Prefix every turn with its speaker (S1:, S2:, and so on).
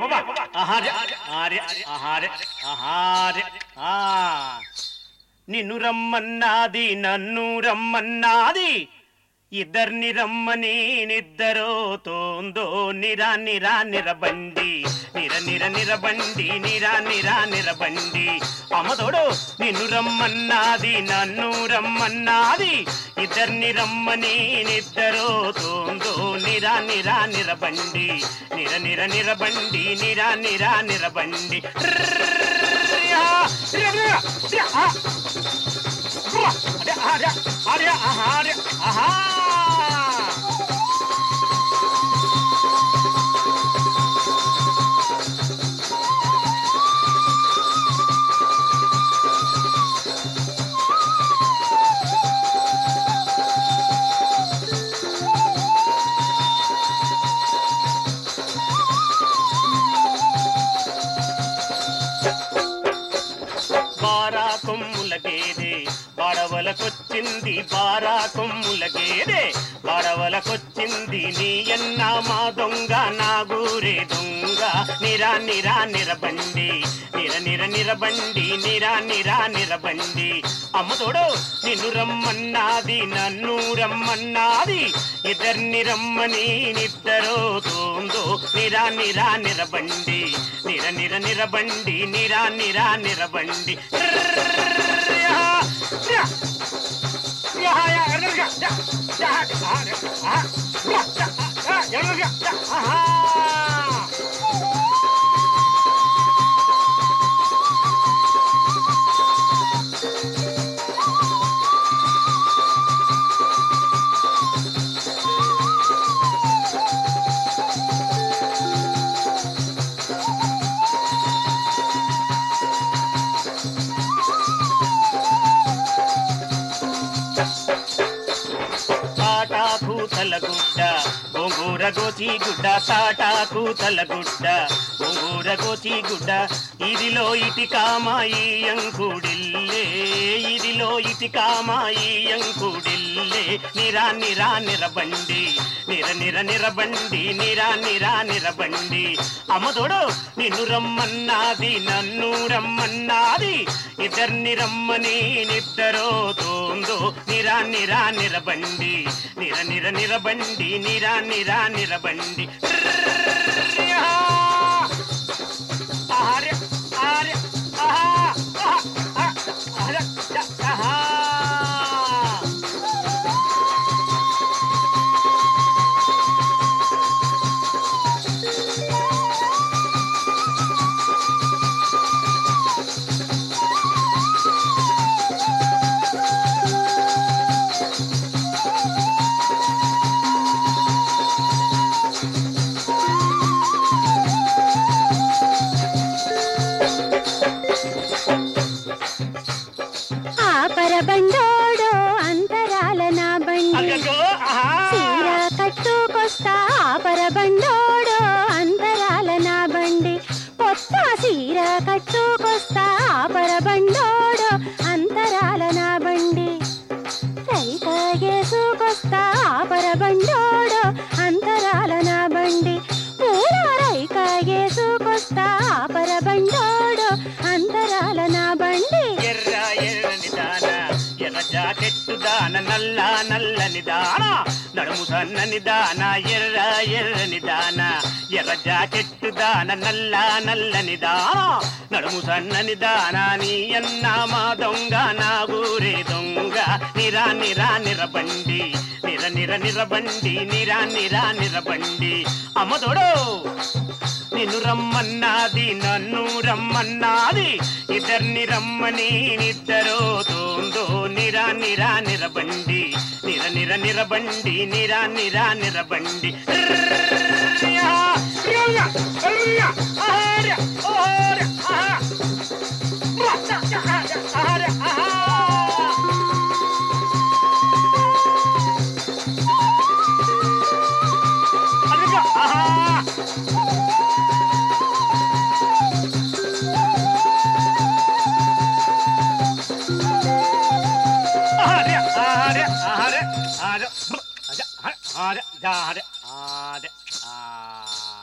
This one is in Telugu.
S1: బాబా ఆహార్య ఆర్య ఆహార్య ఆహార్య ఆ నిన్ను రమ్మన్నాది నన్ను రమ్మన్నాది ఇద్దరిని రమ్మని నిద్దరో తోందో నిరా నిరా నిరబండి నిర నిర నిరబండి నిరా నిరా నిరబండి అమ్మతోడు నిన్ను రమ్మన్నాది నన్ను రమ్మన్నాది ఇద్దరిని రమ్మని నిద్దరో తోందో నిరా నిరా నిరబండి నిర నిర నిరబండి నిరా నిరా నిరబండి ర్యా, ర్యా, ర్యా, ర్యా, ఆ. ఆర్య, ఆర్య, ఆర్య, ఆహా, ఆర్య, ఆహా. బారా కొమ్ముల గేదె బడవలకొచ్చింది బారా కొమ్ముల గేదె బడవలకొచ్చింది నీ అన్న మా దొంగ నా గూరే దొంగ నిరా నిరా నిరబండి నిర నిర నిరబండి నిరా నిరా నిరబండి అమ్మ తోడు నిన్ను రమ్మన్నాది నన్ను రమ్మన్నాది ఇద్దరిని రమ్మని నిద్దరో తోందో నిరా నిరా నిరబండి నిర నిర నిరబండి నిరా నిరా నిరబండి ర్యా, ర్యా. ర్యా, యా, ఎర్రగా, యా, యా, ఆ, ర్యా, ఆ, ర్యా, యా, ఆ, ఎర్రగా, యా, ఆహా. తాటాకు తలగుడ్డ గోంగూర గోచి గుడ్డ తాటాకు తలగుడ్డ గోంగూర గోచి గుడ్డ ఇదిలో ఇటి కామాయి అంకుడిల్లే ఇదిలో ఇటి కామాయి అంకుడిల్లే నిరా నిరా నిరబండి నిర నిర నిరబండి నిరా నిరా నిరబండి అమ్మతోడు నిన్ను రమ్మన్నాది నన్ను రమ్మన్నాది ఇద్దరిని రమ్మని నిద్దరో తోందో నిరా నిరా నిరబండి నిర నిర నిరబండి నిరా నిరా నిరబండి ర్యా. ఆర్య, ఆర్య, ఆహా, ఆహా, ఆ, ఆర్య, యా, ఆహా.
S2: ఆ పరబండోడో అంతరాల నా బండి
S1: అగ్గో, ఆహా.
S2: చీర కట్టుకొస్తా ఆ పరబండోడో అంతరాల నా బండి కొత్త చీర కట్టుకొస్తా ఆ పరబండోడో అంతరాల నా బండి రైక గేసుకొస్తా ఆ పరబండోడో అంతరాల నా బండి పూల రైక గేసుకొస్తా ఆ పరబండోడో అంతరాల నా బండి
S1: ఎర్ర ఎర్రని దాన ఎర్ర జాకెట్టు దాన నల్ల నల్లని దాన నడుము సన్నని దాన ఎర్ర ఎర్రని దాన ఎర్ర జాకెట్టు దాన నల్ల నల్లని దాన నడుము సన్నని దాన నీ అన్న మా దొంగ నా ఊరే దొంగ నిరా నిరా నిరబండి నిర నిర నిరబండి నిరా నిరా నిరబండి అమ్మతోడు నిన్ను రమ్మన్నాది నన్ను రమ్మన్నాది ఇద్దరిని రమ్మని నిద్దరో తోందో నిరా నిరా నిరబండి నిర నిర నిరబండి నిరా నిరా నిరబండి ర్యా, ర్యా, ర్యా, ఆర్య, ఆర్య, ఆహా. ర్యా, యా, యా, ఆర్య, ఆర్య, ఆహా. అదిగో, ఆహా. ఆర్య, ఆర్య, ఆర్య, ఆర్య, ఆర్య, ఆర్య, ఆర్య, ఆర్య, ఆర్య, ఆ.